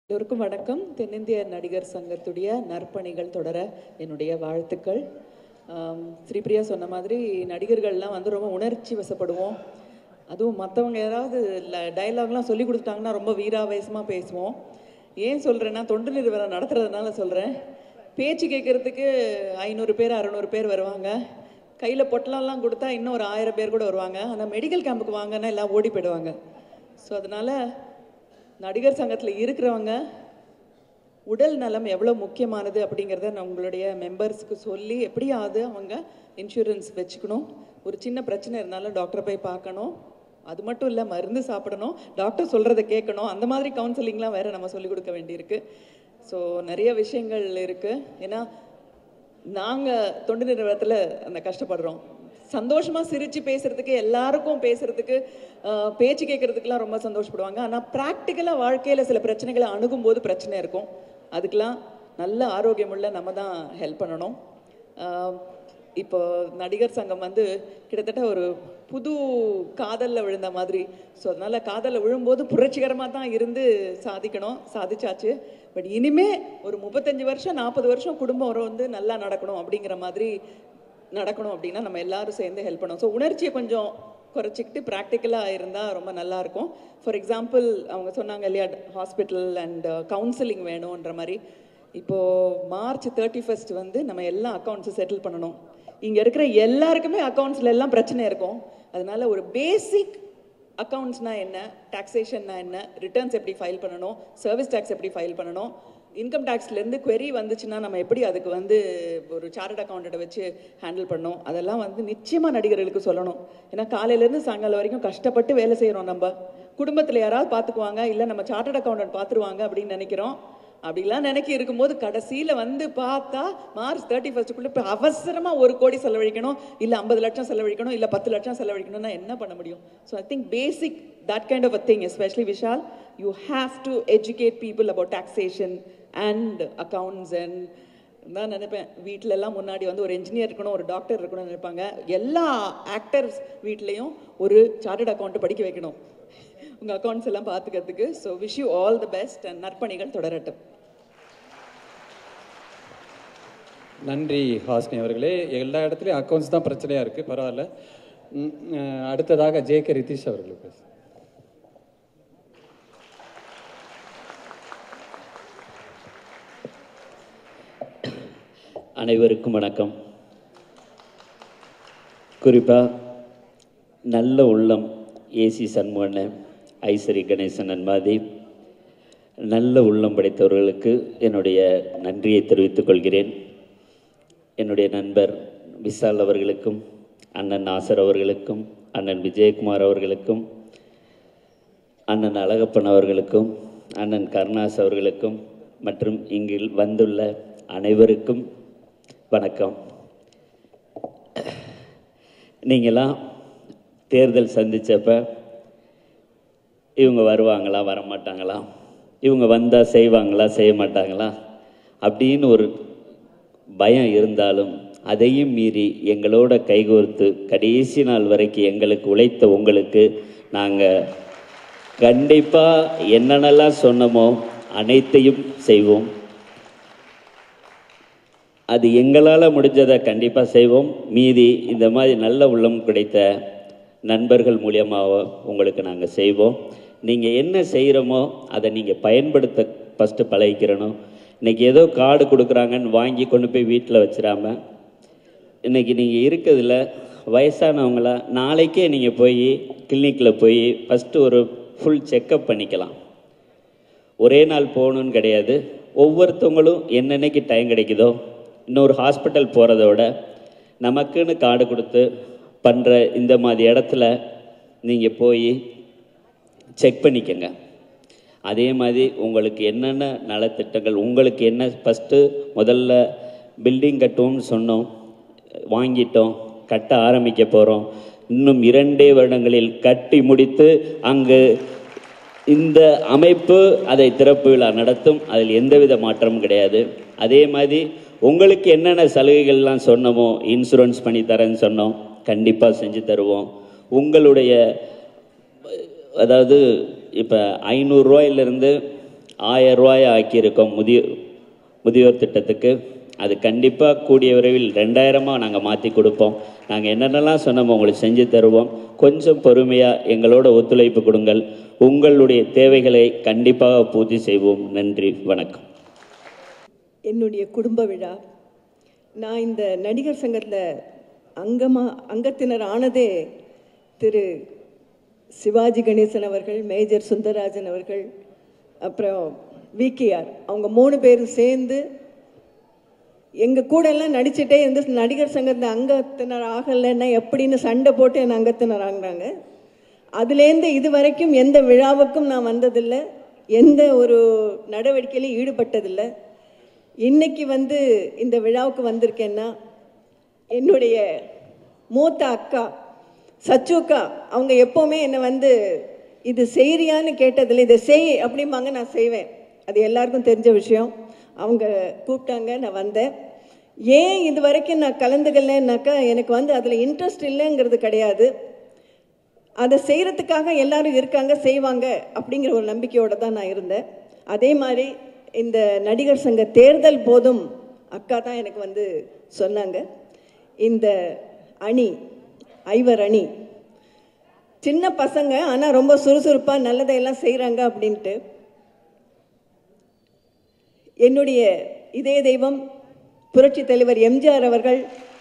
எல்லோருக்கும் வணக்கம் தென்னிந்திய நடிகர் சங்கத்துடைய நற்பணிகள் தொடர என்னுடைய வாழ்த்துக்கள் ஆம், ஸ்ரீபிரியா சொன்ன மாதிரி நடிகர்கள்லாம் வந்து ரொம்ப உணர்ச்சி வசப்படுவோம் அதுவும் மற்றவங்க யாராவது டயலாக்லாம் சொல்லி கொடுத்துட்டாங்கன்னா ரொம்ப வீராவேசமாக பேசுவோம் ஏன் சொல்கிறேன்னா தொண்டு நிறுவனம் நடத்துறதுனால சொல்கிறேன் பேச்சு கேட்குறதுக்கு ஐநூறு பேர் அறநூறு பேர் வருவாங்க கையில் பொட்டலம்லாம் கொடுத்தா இன்னும் ஒரு ஆயிரம் பேர் கூட வருவாங்க ஆனால் மெடிக்கல் கேம்புக்கு வாங்கன்னா எல்லாம் ஓடி போயிடுவாங்க ஸோ அதனால் நடிகர் சங்கத்தில் இருக்கிறவங்க உடல் நலம் எவ்வளோ முக்கியமானது அப்படிங்கிறத நான் உங்களுடைய மெம்பர்ஸ்க்கு சொல்லி எப்படியாவது அவங்க இன்சூரன்ஸ் வச்சுக்கணும் ஒரு சின்ன பிரச்சனை இருந்தாலும் டாக்டரை போய் பார்க்கணும் அது மட்டும் இல்லை மருந்து சாப்பிடணும் டாக்டர் சொல்கிறத கேட்கணும் அந்த மாதிரி கவுன்சிலிங்லாம் வேறு நம்ம சொல்லிக் கொடுக்க வேண்டியிருக்கு ஸோ நிறைய விஷயங்கள் இருக்குது ஏன்னா நாங்கள் தொண்டு நிறுவனத்தில் அந்த கஷ்டப்படுறோம் சந்தோஷமா சிரிச்சு பேசுறதுக்கு எல்லாருக்கும் பேசுறதுக்கு ஆஹ், பேச்சு கேட்கறதுக்குலாம் ரொம்ப சந்தோஷப்படுவாங்க ஆனால் ப்ராக்டிக்கலாக வாழ்க்கையில் சில பிரச்சனைகளை அணுகும்போது பிரச்சனை இருக்கும் அதுக்கெல்லாம் நல்ல ஆரோக்கியமுள்ள நம்ம தான் ஹெல்ப் பண்ணணும் ஆஹ், இப்போ நடிகர் சங்கம் வந்து கிட்டத்தட்ட ஒரு புது காதலில் விழுந்த மாதிரி ஸோ அதனால காதலில் விழும்போது புரட்சிகரமாக தான் இருந்து சாதிக்கணும் சாதிச்சாச்சு பட் இனிமே ஒரு முப்பத்தஞ்சு வருஷம் நாற்பது வருஷம் குடும்பம் வந்து நல்லா நடக்கணும் அப்படிங்கிற மாதிரி நடக்கணும் அப்படின்னா நம்ம எல்லாரும் சேர்ந்து ஹெல்ப் பண்ணணும் ஸோ உணர்ச்சியை கொஞ்சம் குறைச்சிக்கிட்டு ப்ராக்டிக்கலாக இருந்தால் ரொம்ப நல்லா இருக்கும் ஃபார் எக்ஸாம்பிள் அவங்க சொன்னாங்க இல்லையா ஹாஸ்பிட்டல் அண்ட் கவுன்சிலிங் வேணுன்ற மாதிரி இப்போது மார்ச் தேர்ட்டி ஃபர்ஸ்ட் வந்து நம்ம எல்லா அக்கௌண்ட்ஸும் செட்டில் பண்ணணும் இங்கே இருக்கிற எல்லாருக்குமே அக்கௌண்ட்ஸில் எல்லாம் பிரச்சனை இருக்கும் அதனால ஒரு பேசிக் அக்கௌண்ட்ஸ்னா என்ன டாக்ஸேஷன்னா என்ன ரிட்டர்ன்ஸ் எப்படி ஃபைல் பண்ணணும் சர்வீஸ் டேக்ஸ் எப்படி ஃபைல் பண்ணணும் இன்கம் டேக்ஸ்லேருந்து query வந்துச்சுன்னா நம்ம எப்படி அதுக்கு வந்து ஒரு சார்ட் அக்கௌண்ட்டை வச்சு ஹேண்டில் பண்ணணும் அதெல்லாம் வந்து நிச்சயமாக நடிகர்களுக்கு சொல்லணும் ஏன்னா காலையிலேருந்து சாயங்காலம் வரைக்கும் கஷ்டப்பட்டு வேலை செய்கிறோம் நம்ம குடும்பத்தில் யாராவது பார்த்துக்குவாங்க இல்லை நம்ம சார்ட்டட் அக்கௌண்டன்ட் பார்த்துருவாங்க அப்படின்னு நினைக்கிறோம் அப்படிலாம் நினைக்கி இருக்கும்போது கடைசியில் வந்து பார்த்தா மார்ச் தேர்ட்டி ஃபர்ஸ்ட்டுக்குள்ளே இப்போ அவசரமாக ஒரு கோடி செலவழிக்கணும் இல்லை ஐம்பது லட்சம் செலவழிக்கணும் இல்லை பத்து லட்சம் செலவழிக்கணும்னா என்ன பண்ண முடியும் so I think basic that kind of a thing especially Vishal you have to educate people about taxation and accounts and தான் நினைப்பேன் வீட்ல எல்லாம் முன்னாடி வந்து ஒரு இன்ஜினியர் இருக்கணும் ஒரு டாக்டர் இருக்கணும்னு நினைப்பாங்க எல்லா ஆக்டர்ஸ் வீட்லேயும் ஒரு சார்ட்டட் அக்கௌண்ட் படிக்க வைக்கணும் உங்கள் அக்கௌண்ட்ஸ் எல்லாம் பார்த்துக்கிறதுக்கு so wish you all the best and நற்பணிகள் தொடரட்டும் நன்றி ஹாஸ்னி அவர்களே எல்லா இடத்துலையும் அக்கௌண்ட்ஸ் தான் பிரச்சனையாக இருக்குது பரவாயில்ல ம், அஹ், அடுத்ததாக ஜே கே ரிதீஷ் அவர்கள் பேச அனைவருக்கும் வணக்கம் குறிப்பாக நல்ல உள்ளம் ஏசி சண்முகண்ணன் ஐஸ்வரி கணேசன் அன்மாதி நல்ல உள்ளம் படைத்தவர்களுக்கு என்னுடைய நன்றியை தெரிவித்துக் கொள்கிறேன் என்னுடைய நண்பர் விசால் அவர்களுக்கும் அண்ணன் நாசர் அவர்களுக்கும் அண்ணன் விஜயகுமார் அவர்களுக்கும் அண்ணன் அழகப்பன் அவர்களுக்கும் அண்ணன் கருணாஸ் அவர்களுக்கும் மற்றும் இங்கு வந்துள்ள அனைவருக்கும் வணக்கம் நீங்களாம் தேர்தல் சந்திச்சப்ப இவங்க வருவாங்களா வரமாட்டாங்களா இவங்க வந்தால் செய்வாங்களா செய்ய மாட்டாங்களா அப்படின்னு ஒரு பயம் இருந்தாலும் அதையும் மீறி எங்களோட கைகோர்த்து கடைசி நாள் வரைக்கும் எங்களுக்கு உழைத்த உங்களுக்கு நாங்கள் கண்டிப்பாக என்னென்னலாம் சொன்னோமோ அனைத்தையும் செய்வோம் அது எங்களால் முடிஞ்சதை கண்டிப்பாக செய்வோம் மீதி இந்த மாதிரி நல்ல உள்ளம் கிடைத்த நண்பர்கள் மூலியமாக உங்களுக்கு நாங்கள் செய்வோம் நீங்கள் என்ன செய்கிறோமோ அதை நீங்கள் பயன்படுத்த ஃபஸ்ட்டு பழகிக்கிறணும் இன்றைக்கி ஏதோ கார்டு கொடுக்குறாங்கன்னு வாங்கி கொண்டு போய் வீட்டில் வச்சிடாம இன்றைக்கி நீங்கள் இருக்கிறதுல வயசானவங்களா நாளைக்கே நீங்கள் போய் கிளினிக்கில் போய் ஃபஸ்ட்டு ஒரு ஃபுல் செக்கப் பண்ணிக்கலாம் ஒரே நாள் போகணுன்னு கிடையாது ஒவ்வொருத்தவங்களும் என்னென்னைக்கு டைம் கிடைக்குதோ இன்னொரு ஹாஸ்பிட்டல் போகிறத விட நமக்குன்னு கார்டு கொடுத்து பண்ணுற இந்த மாதிரி இடத்துல நீங்கள் போய் செக் பண்ணிக்கங்க அதே மாதிரி உங்களுக்கு என்னென்ன நலத்திட்டங்கள் உங்களுக்கு என்ன ஃபஸ்ட்டு முதல்ல பில்டிங் கட்டுவோம்னு சொன்னோம் வாங்கிட்டோம் கட்ட ஆரம்பிக்க போகிறோம் இன்னும் இரண்டே வருடங்களில் கட்டி முடித்து அங்கு இந்த அமைப்பு அதை திறப்பு விழா நடத்தும் அதில் எந்தவித மாற்றமும் கிடையாது அதே மாதிரி உங்களுக்கு என்னென்ன சலுகைகள்லாம் சொன்னோமோ இன்சூரன்ஸ் பண்ணி தரேன்னு சொன்னோம் கண்டிப்பாக செஞ்சு தருவோம் உங்களுடைய அதாவது இப்போ ஐநூறுரூவாயிலிருந்து ஆயிரம் ரூபாய் ஆக்கியிருக்கோம் முதிய முதியோர் திட்டத்துக்கு அது கண்டிப்பாக கூடிய விரைவில் ரெண்டாயிரமாக நாங்கள் மாற்றி கொடுப்போம் நாங்கள் என்னென்னலாம் சொன்னோமோ உங்களுக்கு செஞ்சு தருவோம் கொஞ்சம் பொறுமையாக எங்களோட ஒத்துழைப்பு கொடுங்கள் உங்களுடைய தேவைகளை கண்டிப்பாக பூர்த்தி செய்வோம் நன்றி வணக்கம் என்னுடைய குடும்ப விழா நான் இந்த நடிகர் சங்கத்தில் அங்கமா அங்கத்தினர் ஆனதே திரு சிவாஜி கணேசன் அவர்கள் மேஜர் சுந்தரராஜன் அவர்கள் அப்புறம் விகேஆர் அவங்க மூணு பேரும் சேர்ந்து எங்கள் கூட எல்லாம் நடிச்சுட்டே இருந்து நடிகர் சங்கத்தில் அங்கத்தினர் ஆகலைன்னா எப்படின்னு சண்டை போட்டு என்னை அங்கத்தினர் ஆகுறாங்க அதுலேருந்து இது வரைக்கும் எந்த விழாவுக்கும் நான் வந்ததில்லை எந்த ஒரு நடவடிக்கையிலையும் ஈடுபட்டதில்லை இன்னைக்கு வந்து இந்த விழாவுக்கு வந்திருக்கேன்னா என்னுடைய மூத்த அக்கா சச்சுக்கா அவங்க எப்போவுமே என்னை வந்து இது செய்கிறியான்னு கேட்டதில்லை இதை செய் அப்படிம்பாங்க நான் செய்வேன் அது எல்லாருக்கும் தெரிஞ்ச விஷயம் அவங்க கூப்பிட்டாங்க நான் வந்தேன் ஏன் இது வரைக்கும் நான் கலந்துக்கலன்னாக்கா எனக்கு வந்து அதில் இன்ட்ரெஸ்ட் இல்லைங்கிறது கிடையாது அதை செய்கிறதுக்காக எல்லாரும் இருக்காங்க செய்வாங்க அப்படிங்கிற ஒரு நம்பிக்கையோடு தான் நான் இருந்தேன் அதே மாதிரி இந்த நடிகர் சங்க தேர்தல் போதும் அக்கா தான் எனக்கு வந்து சொன்னாங்க இந்த அணி ஐவர் அணி சின்ன பசங்க ஆனால் ரொம்ப சுறுசுறுப்பாக நல்லதையெல்லாம் செய்கிறாங்க அப்படின்ட்டு என்னுடைய இதே தெய்வம் புரட்சி தலைவர் எம்ஜிஆர் அவர்கள்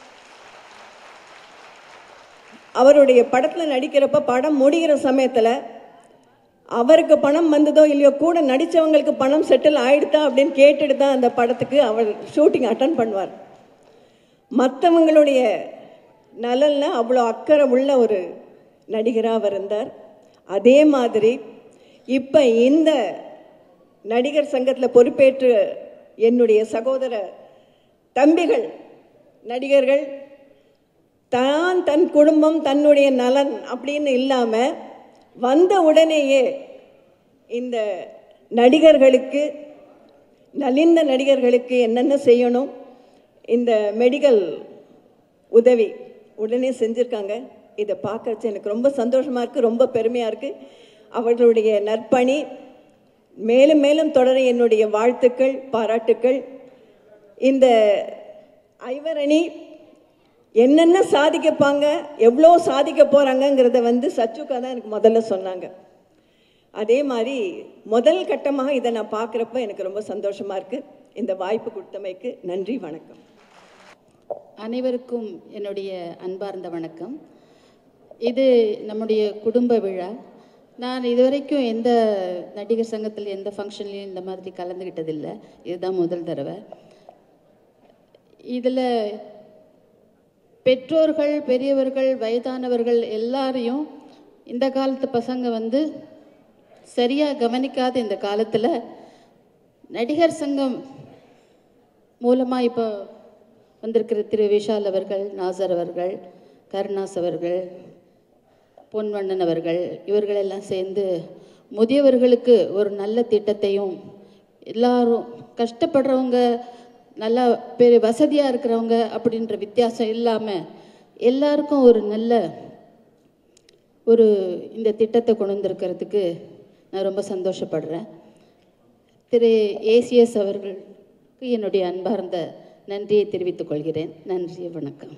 அவருடைய படத்தில் நடிக்கிறப்ப படம் முடிகிற சமயத்தில் அவருக்கு பணம் வந்ததோ இல்லையோ கூட நடித்தவங்களுக்கு பணம் செட்டில் ஆயிடுதா அப்படின்னு கேட்டுட்டு தான் அந்த படத்துக்கு அவர் ஷூட்டிங் அட்டன் பண்ணுவார் மற்றவங்களுடைய நலனில் அவ்வளோ அக்கறை உள்ள ஒரு நடிகராக அவர் இருந்தார் அதே மாதிரி இப்போ இந்த நடிகர் சங்கத்தில் பொறுப்பேற்று என்னுடைய சகோதர தம்பிகள் நடிகர்கள் தான் தன் குடும்பம் தன்னுடைய நலன் அப்படின்னு இல்லாமல் வந்த உடனேயே இந்த நடிகர்களுக்கு நலிந்த நடிகர்களுக்கு என்னென்ன செய்யணும் இந்த மெடிக்கல் உதவி உடனே செஞ்சுருக்காங்க இதை பார்க்கறச்சு எனக்கு ரொம்ப சந்தோஷமாக இருக்குது ரொம்ப பெருமையாக இருக்குது அவர்களுடைய நற்பணி மேலும் மேலும் தொடர என்னுடைய வாழ்த்துக்கள் பாராட்டுக்கள் இந்த ஐவரணி என்னென்ன சாதிக்கப்பாங்க எவ்வளோ சாதிக்க போகிறாங்கங்கிறத வந்து சச்சுக்கா தான் எனக்கு முதல்ல சொன்னாங்க அதே மாதிரி முதல் கட்டமாக இதை நான் பார்க்குறப்ப எனக்கு ரொம்ப சந்தோஷமாக இருக்குது இந்த வாய்ப்பு கொடுத்தமைக்கு நன்றி வணக்கம் அனைவருக்கும் என்னுடைய அன்பார்ந்த வணக்கம் இது நம்முடைய குடும்ப விழா நான் இதுவரைக்கும் எந்த நடிகர் சங்கத்தில் எந்த ஃபங்க்ஷன்லையும் இந்த மாதிரி கலந்துக்கிட்டதில்லை இதுதான் முதல் தடவை இதில் பெற்றோர்கள் பெரியவர்கள் வயதானவர்கள் எல்லாரையும் இந்த காலத்து பசங்க வந்து சரியாக கவனிக்காத இந்த காலத்தில் நடிகர் சங்கம் மூலமாக இப்போ வந்திருக்கிற திரு விஷால் அவர்கள் நாசர் அவர்கள் கருணாஸ் அவர்கள் பொன்வண்ணன் அவர்கள் இவர்களெல்லாம் சேர்ந்து முதியவர்களுக்கு ஒரு நல்ல திட்டத்தையும் எல்லாரும் கஷ்டப்படுறவங்க நல்லா பெரிய வசதியாக இருக்கிறவங்க அப்படின்ற வித்தியாசம் இல்லாமல் எல்லாருக்கும் ஒரு நல்ல ஒரு இந்த திட்டத்தை கொண்டு வந்திருக்கிறதுக்கு நான் ரொம்ப சந்தோஷப்படுறேன் திரு ஏசிஎஸ் அவர்களுக்கு என்னுடைய அன்பார்ந்த நன்றியை தெரிவித்துக் கொள்கிறேன் நன்றி வணக்கம்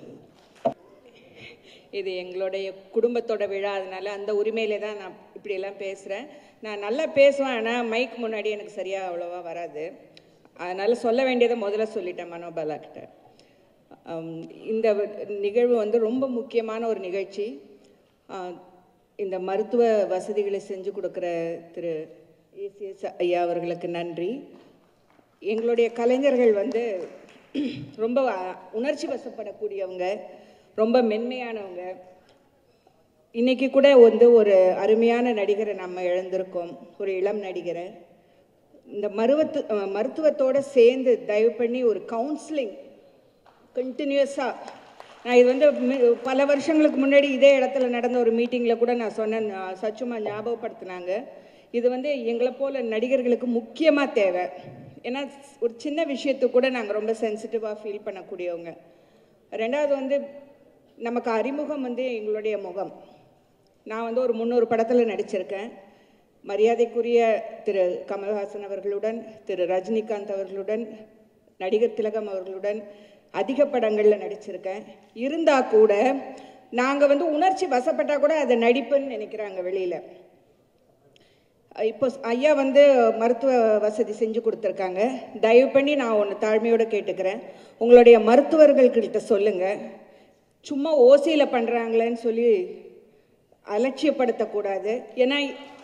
இது எங்களுடைய குடும்பத்தோட விழா அதனால அந்த உரிமையில தான் நான் இப்படியெல்லாம் பேசுகிறேன் நான் நல்லா பேசுவேன் ஆனால் மைக் முன்னாடி எனக்கு சரியாக அவ்வளோவா வராது அதனால் சொல்ல வேண்டியதை முதல்ல சொல்லிட்டேன் மனோபாலா கிட்ட ஆம், இந்த நிகழ்வு வந்து ரொம்ப முக்கியமான ஒரு நிகழ்ச்சி ஆ, இந்த மருத்துவ வசதிகளை செஞ்சு கொடுக்குற திரு ஏசிஎஸ் ஐயா அவர்களுக்கு நன்றி எங்களுடைய கலைஞர்கள் வந்து ரொம்ப அ- உணர்ச்சி வசப்படக்கூடியவங்க ரொம்ப மென்மையானவங்க இன்னைக்கு கூட வந்து ஒரு அருமையான நடிகரை நம்ம இழந்திருக்கோம் ஒரு இளம் நடிகரை இந்த மருவத்து அஹ் மருத்துவத்தோட சேர்ந்து தயவு பண்ணி ஒரு கவுன்சிலிங் கண்டினியூஸாக நான் இது வந்து மி- பல வருஷங்களுக்கு முன்னாடி இதே இடத்துல நடந்த ஒரு மீட்டிங்கில் கூட நான் சொன்னேன் அஹ் சச்சுமா ஞாபகப்படுத்தினாங்க இது வந்து எங்களை போல நடிகர்களுக்கு முக்கியமாக தேவை ஏன்னா ஒரு சின்ன விஷயத்துக்கு கூட நாங்கள் ரொம்ப சென்சிட்டிவாக ஃபீல் பண்ணக்கூடியவங்க ரெண்டாவது வந்து நமக்கு அறிமுகம் வந்து எங்களுடைய முகம் நான் வந்து ஒரு முந்நூறு படத்தில் நடிச்சிருக்கேன் மரியாதைக்குரிய திரு கமல்ஹாசன் அவர்களுடன் திரு ரஜினிகாந்த் அவர்களுடன் நடிகர் திலகம் அவர்களுடன் அதிக படங்களில் நடிச்சிருக்கேன் இருந்தால் கூட நாங்கள் வந்து உணர்ச்சி வசப்பட்டால் கூட அதை நடிப்புன்னு நினைக்கிறாங்க வெளியில் இப்போ ஐயா வந்து மருத்துவ வசதி செஞ்சு கொடுத்துருக்காங்க தயவு பண்ணி நான் ஒன்று தாழ்மையோடு கேட்டுக்கிறேன் உங்களுடைய மருத்துவர்கள்கிட்ட சொல்லுங்கள் சும்மா ஓசியில் பண்ணுறாங்களேன்னு சொல்லி அலட்சியப்படுத்தக்கூடாது ஏன்னா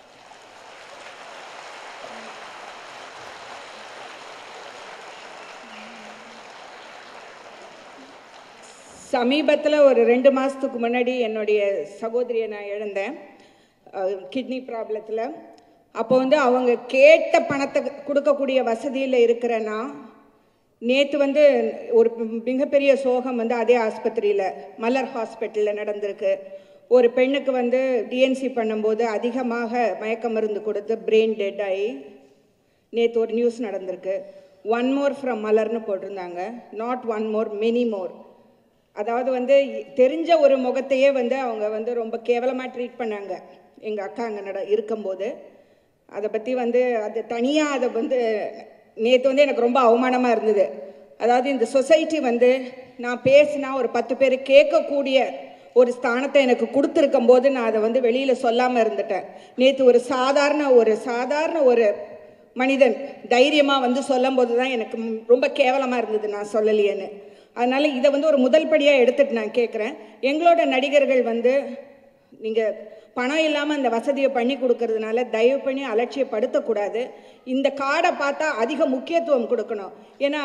சமீபத்தில் ஒரு ரெண்டு மாதத்துக்கு முன்னாடி என்னுடைய சகோதரியை நான் இழந்தேன் கிட்னி ப்ராப்ளத்தில் அப்போ வந்து அவங்க கேட்ட பணத்தை கொடுக்கக்கூடிய வசதியில் இருக்கிறேன்னா நேற்று வந்து ஒரு மிகப்பெரிய சோகம் வந்து அதே ஆஸ்பத்திரியில் மலர் ஹாஸ்பிட்டலில் நடந்திருக்கு ஒரு பெண்ணுக்கு வந்து டிஎன்சி பண்ணும்போது அதிகமாக மயக்க மருந்து கொடுத்து பிரெயின் டெட் ஆகி நேற்று ஒரு நியூஸ் நடந்திருக்கு ஒன் மோர் ஃப்ரம் மலர்னு போட்டிருந்தாங்க not one more many more அதாவது வந்து தெரிஞ்ச ஒரு முகத்தையே வந்து அவங்க வந்து ரொம்ப கேவலமாக ட்ரீட் பண்ணாங்க எங்கள் அக்கா அங்கே நட இருக்கும்போது அதை பற்றி வந்து அது தனியாக அதை வந்து நேற்று வந்து எனக்கு ரொம்ப அவமானமாக இருந்தது அதாவது இந்த சொசைட்டி வந்து நான் பேசினா ஒரு பத்து பேர் கேட்கக்கூடிய ஒரு ஸ்தானத்தை எனக்கு கொடுத்துருக்கும் போது நான் அதை வந்து வெளியில் சொல்லாமல் இருந்துட்டேன் நேற்று ஒரு சாதாரண ஒரு சாதாரண ஒரு மனிதன் தைரியமாக வந்து சொல்லும் போது தான் எனக்கு ரொம்ப கேவலமாக இருந்தது நான் சொல்லலையேன்னு அதனால் இதை வந்து ஒரு முதல் படியாக எடுத்துகிட்டு நான் கேட்குறேன் எங்களோட நடிகர்கள் வந்து நீங்கள் பணம் இல்லாமல் இந்த வசதியை பண்ணி கொடுக்கறதுனால தயவு பண்ணி அலட்சியப்படுத்தக்கூடாது இந்த கார்டை பார்த்தா அதிக முக்கியத்துவம் கொடுக்கணும் ஏன்னா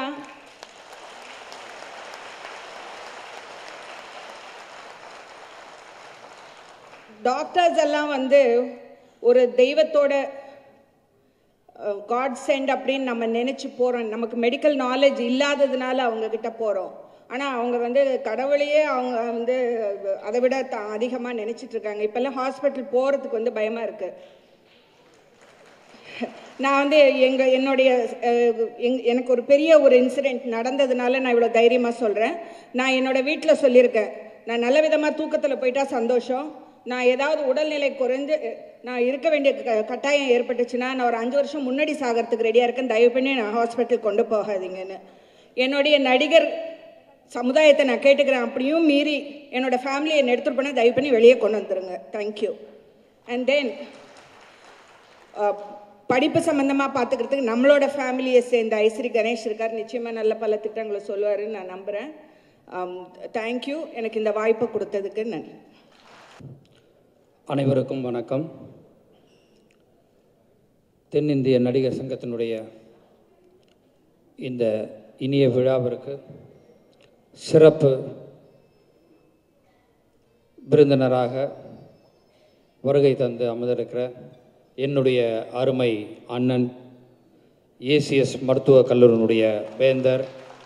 டாக்டர்ஸ் எல்லாம் வந்து ஒரு தெய்வத்தோட காட் சென்ட் அப்படின்னு நம்ம நினச்சி போகிறோம் நமக்கு மெடிக்கல் நாலேஜ் இல்லாததுனால அவங்க கிட்ட போகிறோம் ஆனால் அவங்க வந்து கடவுளையே அவங்க வந்து அதை விட த அதிகமாக நினச்சிட்டு இருக்காங்க இப்போல்லாம் ஹாஸ்பிட்டல் போகிறதுக்கு வந்து பயமாக இருக்குது நான் வந்து எங்கள் என்னுடைய எங் எனக்கு ஒரு பெரிய ஒரு இன்சிடெண்ட் நடந்ததுனால நான் இவ்வளோ தைரியமாக சொல்கிறேன் நான் என்னோட வீட்டில் சொல்லியிருக்கேன் நான் நல்ல விதமாக தூக்கத்தில் போயிட்டா சந்தோஷம் நான் ஏதாவது உடல்நிலை குறைஞ்சு நான் இருக்க வேண்டிய க- கட்டாயம் ஏற்பட்டுச்சுன்னா நான் ஒரு அஞ்சு வருஷம் முன்னாடி சாகிறதுக்கு ரெடியாக இருக்கேன் தயவு பண்ணி நான் ஹாஸ்பிட்டல் கொண்டு போகாதீங்கன்னு என்னுடைய நடிகர் சமுதாயத்தை நான் கேட்டுக்கிறேன் அப்படியும் மீறி என்னோட ஃபேமிலியை என்னை எடுத்துகிட்டு போனால் தயவு பண்ணி வெளியே கொண்டு வந்துருங்க தேங்க்யூ அண்ட் தென் படிப்பு சம்மந்தமாக பார்த்துக்கிறதுக்கு நம்மளோட ஃபேமிலியை சேர்ந்த ஐஸ்ரீ கணேஷ் இருக்கார் நிச்சயமாக நல்ல பல திட்டங்களை சொல்லுவாருன்னு நான் நம்புகிறேன் தேங்க்யூ எனக்கு இந்த வாய்ப்பை கொடுத்ததுக்கு நன்றி அனைவருக்கும் வணக்கம் தென்னிந்திய நடிகர் சங்கத்தினுடைய இந்த இனிய விழாவிற்கு சிறப்பு விருந்தினராக வருகை தந்து அமர்ந்திருக்கிற என்னுடைய அருமை அண்ணன் ஏசிஎஸ் மருத்துவக் கல்லூரியினுடைய வேந்தர்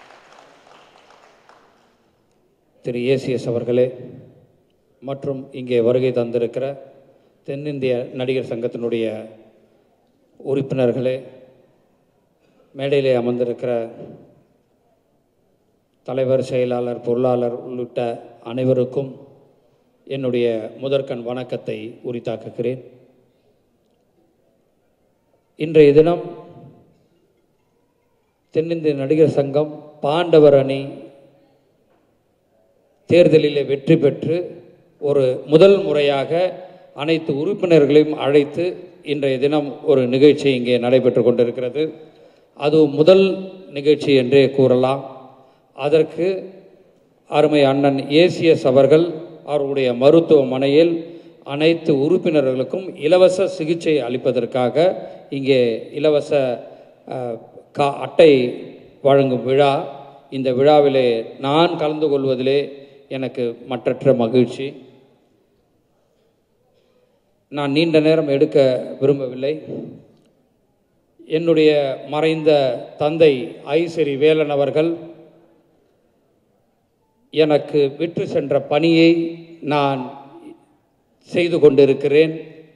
திரு ஏசிஎஸ் அவர்களே மற்றும் இங்கே வருகை தந்திருக்கிற தென்னிந்திய நடிகர் சங்கத்தினுடைய உறுப்பினர்களே மேடையிலே அமர்ந்திருக்கிற தலைவர் செயலாளர் பொருளாளர் உள்ளிட்ட அனைவருக்கும் என்னுடைய முதற்கண் வணக்கத்தை உரித்தாக்குகிறேன் இன்றைய தினம் தென்னிந்திய நடிகர் சங்கம் பாண்டவர் அணி தேர்தலில் வெற்றி பெற்று ஒரு முதல் முறையாக அனைத்து உறுப்பினர்களையும் அழைத்து இன்றைய தினம் ஒரு நிகழ்ச்சி இங்கே நடைபெற்று கொண்டிருக்கிறது அது முதல் நிகழ்ச்சி என்றே கூறலாம் அதற்கு அருமை அண்ணன் ஏசிஎஸ் அவர்கள் அவருடைய மருத்துவமனையில் அனைத்து உறுப்பினர்களுக்கும் இலவச சிகிச்சை அளிப்பதற்காக இங்கே இலவச அஹ், கா அட்டை வழங்கும் விழா இந்த விழாவிலே நான் கலந்து கொள்வதிலே எனக்கு மற்றற்ற மகிழ்ச்சி நான் நீண்ட நேரம் எடுக்க விரும்பவில்லை என்னுடைய மறைந்த தந்தை ஐசரி வேலன் அவர்கள் எனக்கு விற்று சென்ற பணியை நான் செய்து கொண்டிருக்கிறேன்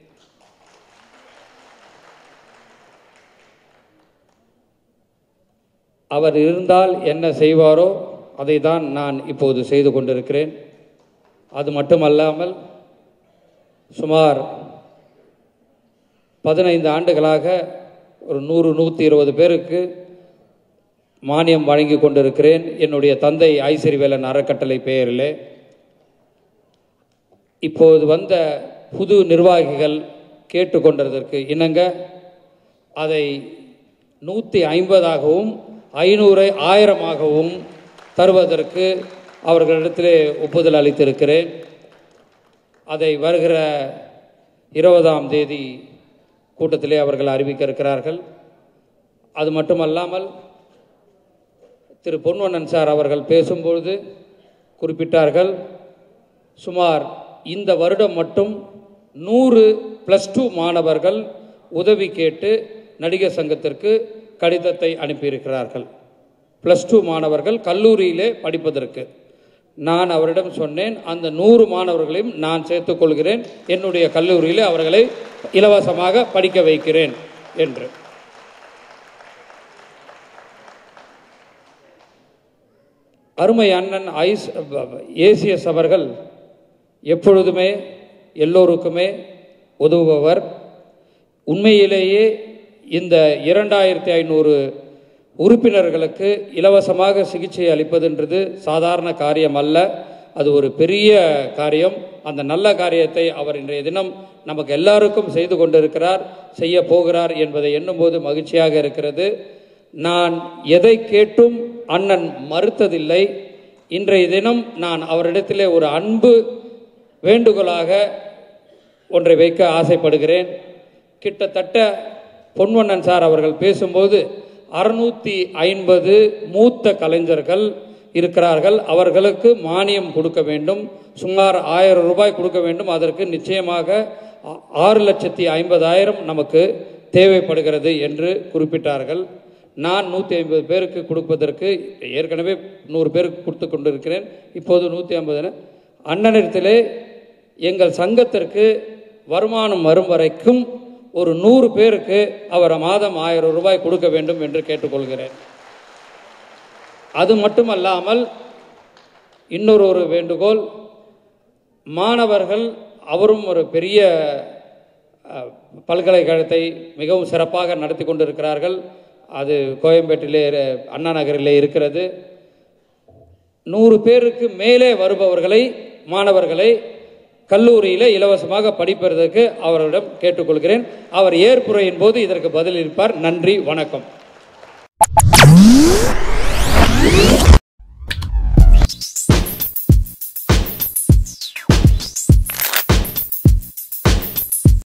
அவர் இருந்தால் என்ன செய்வாரோ அதை தான் நான் இப்போது செய்து கொண்டிருக்கிறேன் அது மட்டுமல்லாமல் சுமார் பதினைந்து ஆண்டுகளாக ஒரு நூறு நூற்றி இருபது பேருக்கு மானியம் வழங்கி கொண்டிருக்கிறேன் என்னுடைய தந்தை ஐசரிவேலன் அறக்கட்டளை பெயரிலே இப்போது வந்த புது நிர்வாகிகள் கேட்டுக்கொண்டதற்கு இணங்க அதை நூற்றி ஐம்பதாகவும் ஐநூறை ஆயிரமாகவும் தருவதற்கு அவர்களிடத்திலே ஒப்புதல் அளித்திருக்கிறேன் அதை வருகிற இருபதாம் தேதி கூட்டத்திலே அவர்கள் அறிவிக்க இருக்கிறார்கள் அது மட்டுமல்லாமல் திரு பொன்வண்ணன் சார் அவர்கள் பேசும்பொழுது குறிப்பிட்டார்கள் சுமார் இந்த வருடம் மட்டும் நூறு ப்ளஸ் டூ மாணவர்கள் உதவி கேட்டு நடிகர் சங்கத்திற்கு கடிதத்தை அனுப்பியிருக்கிறார்கள் ப்ளஸ் டூ மாணவர்கள் கல்லூரியிலே படிப்பதற்கு நான் அவரிடம் சொன்னேன் அந்த நூறு மாணவர்களையும் நான் சேர்த்துக்கொள்கிறேன் என்னுடைய கல்லூரியிலே அவர்களை இலவசமாக படிக்க வைக்கிறேன் என்று அருமை அண்ணன் ஐஸ் ஏசிஎஸ் அவர்கள் எப்பொழுதுமே எல்லோருக்குமே உதவுபவர் உண்மையிலேயே இந்த இரண்டாயிரத்தி ஐநூறு உறுப்பினர்களுக்கு இலவசமாக சிகிச்சை அளிப்பதுன்றது சாதாரண காரியம் அல்ல அது ஒரு பெரிய காரியம் அந்த நல்ல காரியத்தை அவர் இன்றைய தினம் நமக்கு எல்லாருக்கும் செய்து கொண்டிருக்கிறார் செய்ய போகிறார் என்பதை எண்ணும்போது மகிழ்ச்சியாக இருக்கிறது நான் எதை கேட்டும் அண்ணன் மறுத்ததில்லை இன்றைய தினம் நான் அவரிடத்திலே ஒரு அன்பு வேண்டுகோளாக ஒன்றை வைக்க ஆசைப்படுகிறேன் கிட்டத்தட்ட பொன்வண்ணன் சார் அவர்கள் பேசும்போது அறுநூற்றி ஐம்பது மூத்த கலைஞர்கள் இருக்கிறார்கள் அவர்களுக்கு மானியம் கொடுக்க வேண்டும் சுமார் ஆயிரம் ரூபாய் கொடுக்க வேண்டும் அதற்கு நிச்சயமாக ஆ- ஆறு லட்சத்தி ஐம்பதாயிரம் நமக்கு தேவைப்படுகிறது என்று குறிப்பிட்டார்கள் நான் நூற்றி ஐம்பது பேருக்கு கொடுப்பதற்கு ஏற்கனவே நூறு பேருக்கு கொடுத்து கொண்டிருக்கிறேன் இப்போது நூற்றி ஐம்பது அண்ணனிடத்திலே எங்கள் சங்கத்திற்கு வருமானம் வரும் வரைக்கும் ஒரு நூறு பேருக்கு அவர் மாதம் ஆயிரம் ரூபாய் கொடுக்க வேண்டும் என்று கேட்டுக்கொள்கிறேன் அது மட்டுமல்லாமல் இன்னொரு ஒரு வேண்டுகோள் மாணவர்கள் அவரும் ஒரு பெரிய அஹ், பல்கலைக்கழகத்தை மிகவும் சிறப்பாக நடத்தி கொண்டிருக்கிறார்கள் அது கோயம்பேட்டிலே இரு- அண்ணா நகரிலே இருக்கிறது நூறு பேருக்கு மேலே வருபவர்களை மாணவர்களை கல்லூரியில் இலவசமாக படிப்பதற்கு அவரிடம் கேட்டுக்கொள்கிறேன் அவர் ஏற்புரையின் போது இதற்கு பதிலளிப்பார் நன்றி வணக்கம்